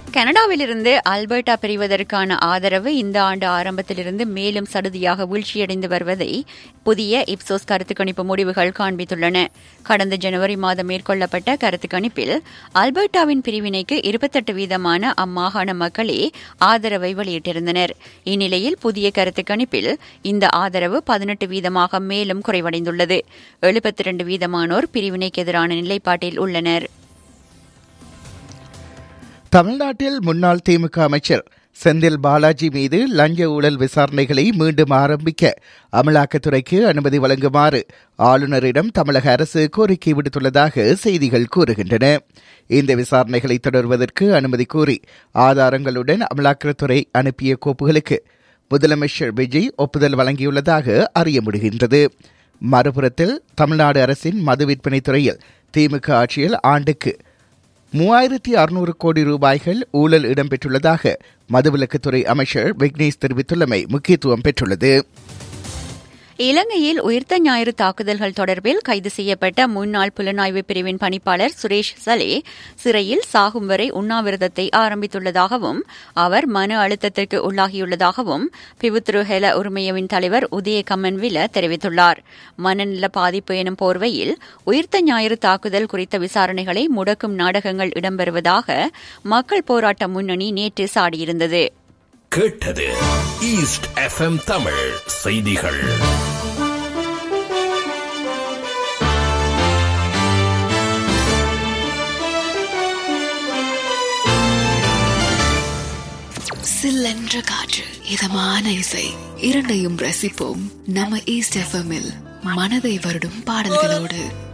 கனடாவிலிருந்து அல்பர்டா பிரிவதற்கான ஆதரவு இந்த ஆண்டு ஆரம்பத்திலிருந்து மேலும் சடுதியாக வீழ்ச்சியடைந்து வருவதை புதிய இப்சோஸ் கருத்து கணிப்பு முடிவுகள் காண்பித்துள்ளன கடந்த ஜனவரி மாதம் மேற்கொள்ளப்பட்ட கருத்து கணிப்பில் அல்பர்டாவின் பிரிவினைக்கு இருபத்தெட்டு வீதமான அம்மாகாண மக்களே ஆதரவை வெளியிட்டிருந்தனர் இந்நிலையில் புதிய கருத்து கணிப்பில் இந்த ஆதரவு பதினெட்டு வீதமாக மேலும் குறைவடைந்துள்ளது எழுபத்தி இரண்டு வீதமானோர் பிரிவினைக்கு எதிரான நிலைப்பாட்டில் உள்ளனர் தமிழ்நாட்டில் முன்னாள் திமுக அமைச்சர் செந்தில் பாலாஜி மீது லஞ்ச ஊழல் விசாரணைகளை மீண்டும் ஆரம்பிக்க அமலாக்கத்துறைக்கு அனுமதி வழங்குமாறு ஆளுநரிடம் தமிழக அரசு கோரிக்கை விடுத்துள்ளதாக செய்திகள் கூறுகின்றன இந்த விசாரணைகளை தொடர்வதற்கு அனுமதி கோரி ஆதாரங்களுடன் அமலாக்கத்துறை அனுப்பிய கோப்புகளுக்கு முதலமைச்சர் விஜய் ஒப்புதல் வழங்கியுள்ளதாக அறிய முடிகின்றது மறுபுறத்தில் தமிழ்நாடு அரசின் மது விற்பனை துறையில் திமுக ஆட்சியில் ஆண்டுக்கு மூவாயிரத்தி அறுநூறு கோடி ரூபாய்கள் ஊழல் இடம்பெற்றுள்ளதாக மதுவிலக்குத்துறை அமைச்சர் விக்னேஷ் தெரிவித்துள்ளமை முக்கியத்துவம் பெற்றுள்ளது இலங்கையில் உயிர்த்த ஞாயிறு தாக்குதல்கள் தொடர்பில் கைது செய்யப்பட்ட முன்னாள் புலனாய்வு பிரிவின் பணிப்பாளர் சுரேஷ் சலே சிறையில் சாகும் வரை உண்ணாவிரதத்தை ஆரம்பித்துள்ளதாகவும் அவர் மன அழுத்தத்திற்கு உள்ளாகியுள்ளதாகவும் பிவுத்ரு ஹெல உரிமையவின் தலைவர் உதய கம்மன்வில தெரிவித்துள்ளார் மனநல பாதிப்பு எனும் போர்வையில் உயிர்த்த ஞாயிறு தாக்குதல் குறித்த விசாரணைகளை முடக்கும் நாடகங்கள் இடம்பெறுவதாக மக்கள் போராட்ட முன்னணி நேற்று சாடியிருந்தது கேட்டது ஈஸ்ட் எஃப்எம் தமிழ் செய்திகள் சில்லென்ற காற்று இதமான இசை இரண்டையும் ரசிப்போம் நம்ம ஈஸ்ட் எஃப்எம்மில் மனதை வருடும் பாடல்களோடு